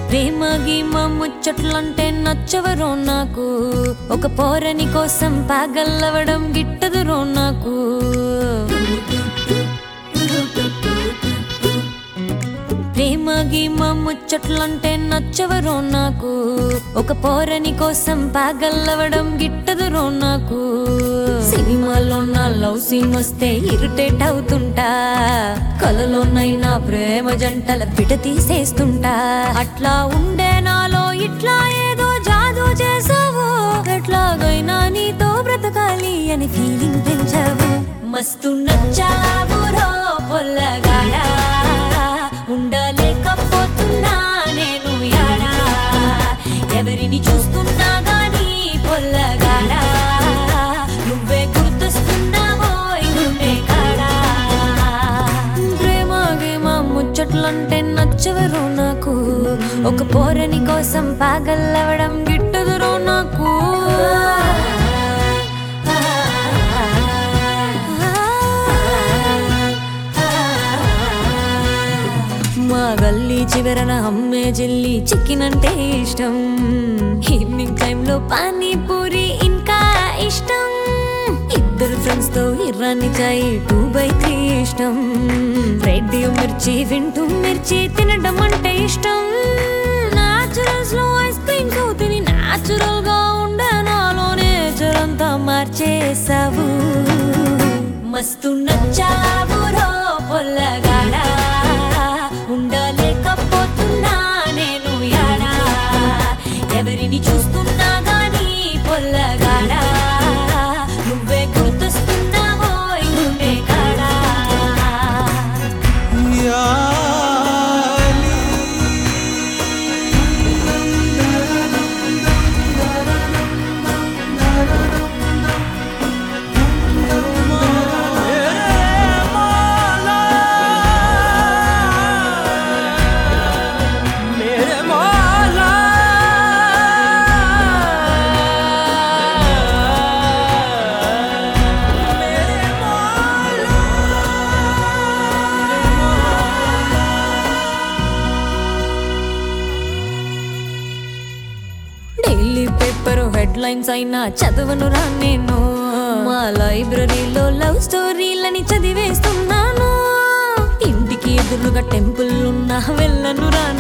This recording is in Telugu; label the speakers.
Speaker 1: ప్రేమ గీమ ముచ్చట్లంటే నచ్చవరో నాకు ఒక పోరని కోసం పాగల్లవడం గిట్టదురో నాకు ప్రేమ గీమ ముచ్చట్లంటే నచ్చవరో నాకు ఒక పోరని కోసం పాగల్లవడం గిట్టదురో నాకు సినిమాలో నా లవ్ సీన్ వస్తే ఇరిటేట్ అవుతుంటా కలలోనైనా ప్రేమ జంటల పిట తీసేస్తుంటా అట్లా ఉండే నాలో ఇట్లా ఏదో జాదు చేసావు ఎట్లాగైనా నీతో బ్రతకాలి అని ఫీలింగ్ పెంచావు మస్తు నచ్చావు రో పొల్లగాడా ఉండలేకపోతున్నా నేను యాడా ఎవరిని చూస్తున్నా గానీ పొల్లగాడా నువ్వే గుర్తొస్తున్నావో గుండె కాడా ప్రేమ గేమ ముచ్చట్లంటే నచ్చవరు నాకు ఒక పోరని కోసం పాగల్లవడం గిట్టదురో నాకు మా గల్లీ చివరన అమ్మే జల్లి చికెన్ అంటే ఇష్టం ఈవినింగ్ టైంలో పానీపూరి ఇంకా ఇష్టం ఇద్దరు ఫ్రెండ్స్ తో ఇర్రాని చాయ్ టూ బై త్రీ ఇష్టం రేడియో మిర్చి వింటూ మిర్చి తినడం అంటే ఇష్టం నాచురల్స్ లో ఐస్ క్రీమ్ తో తిని నాచురల్ గా ఉండే నాలో నేచర్ అంతా మార్చేసావు మస్తు నచ్చావు రో పొల్లగాడా ఉండలేకపోతున్నా నేను యాడా ఎవరిని చూస్తున్నా గానీ పొల్లగాడా నువ్వే గుర్తొస్తున్నావో గుండె కాడా
Speaker 2: मेरे मौला मेरे मौला
Speaker 1: డైలీ పేపర్ హెడ్ లైన్స్ అయినా చదవను రా నేను మా లైబ్రరీలో లవ్ స్టోరీలని చదివేస్తున్నాను ఇంటికి ఎదురుగా టెంపుల్ ఉన్నా వెళ్ళను రా